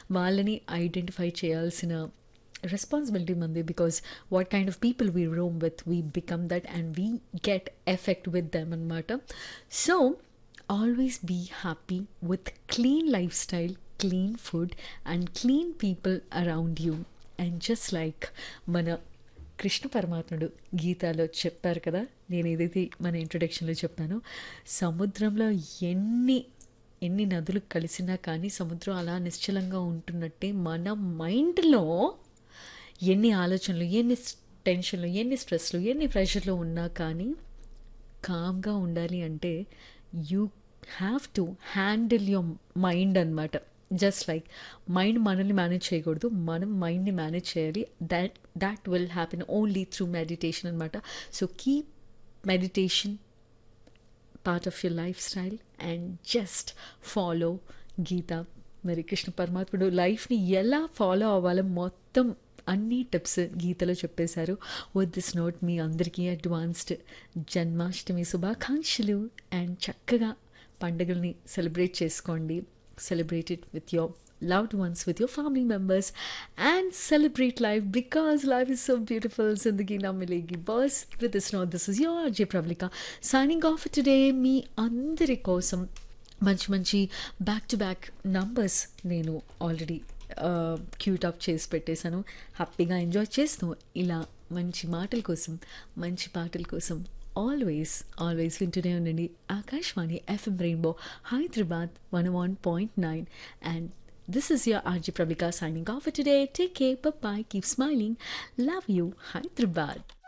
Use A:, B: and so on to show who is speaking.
A: వాళ్ళని ఐడెంటిఫై చేయాల్సిన రెస్పాన్సిబిలిటీ మంది because what kind of people we roam with we become that and we get effect with them అనమాట so always be happy with clean life style clean food and clean people around you and just like మన కృష్ణ పరమాత్ముడు గీతాలో చెప్పారు కదా నేను ఏదైతే మన ఇంట్రొడక్షన్లో చెప్పానో సముద్రంలో ఎన్ని ఎన్ని నదులు కలిసినా కానీ సముద్రం అలా నిశ్చలంగా ఉంటున్నట్టే మన మైండ్లో ఎన్ని ఆలోచనలు ఎన్ని టెన్షన్లు ఎన్ని స్ట్రెస్లు ఎన్ని ప్రెషర్లు ఉన్నా కానీ కామ్గా ఉండాలి అంటే you have to handle your mind అనమాట జస్ట్ లైక్ మైండ్ మనల్ని మేనేజ్ చేయకూడదు మనం మైండ్ని మేనేజ్ చేయాలి that that will happen only through meditation అనమాట so keep meditation part of your life style and just follow Gita మరి కృష్ణ పరమాత్ముడు లైఫ్ని ఎలా ఫాలో అవ్వాలో మొత్తం అన్ని టిప్స్ గీతలో చెప్పేశారు విత్ దిస్ నోట్ మీ అందరికీ అడ్వాన్స్డ్ జన్మాష్టమి శుభాకాంక్షలు అండ్ చక్కగా పండుగల్ని సెలబ్రేట్ చేసుకోండి celebrate it with your loved ones with your family members and celebrate life because life is so beautiful zindagi na milegi boss with this note this is your J Pravlika signing off for today మీ అందరి కోసం మంచి మంచి back to back numbers నేను already cued up చేసి పెట్టేశాను హ్యాపీగా enjoy చేస్తూ ఇలా మంచి మాటల కోసం మంచి పాటల కోసం ఆల్వేస్ ఆల్వేస్ వింటూనే ఉండండి Akashvani FM rainbow Hyderabad one one point nine and This is your RJ Prabhika signing off for today. Take care. Bye bye. Keep smiling. Love you. Hyderabad.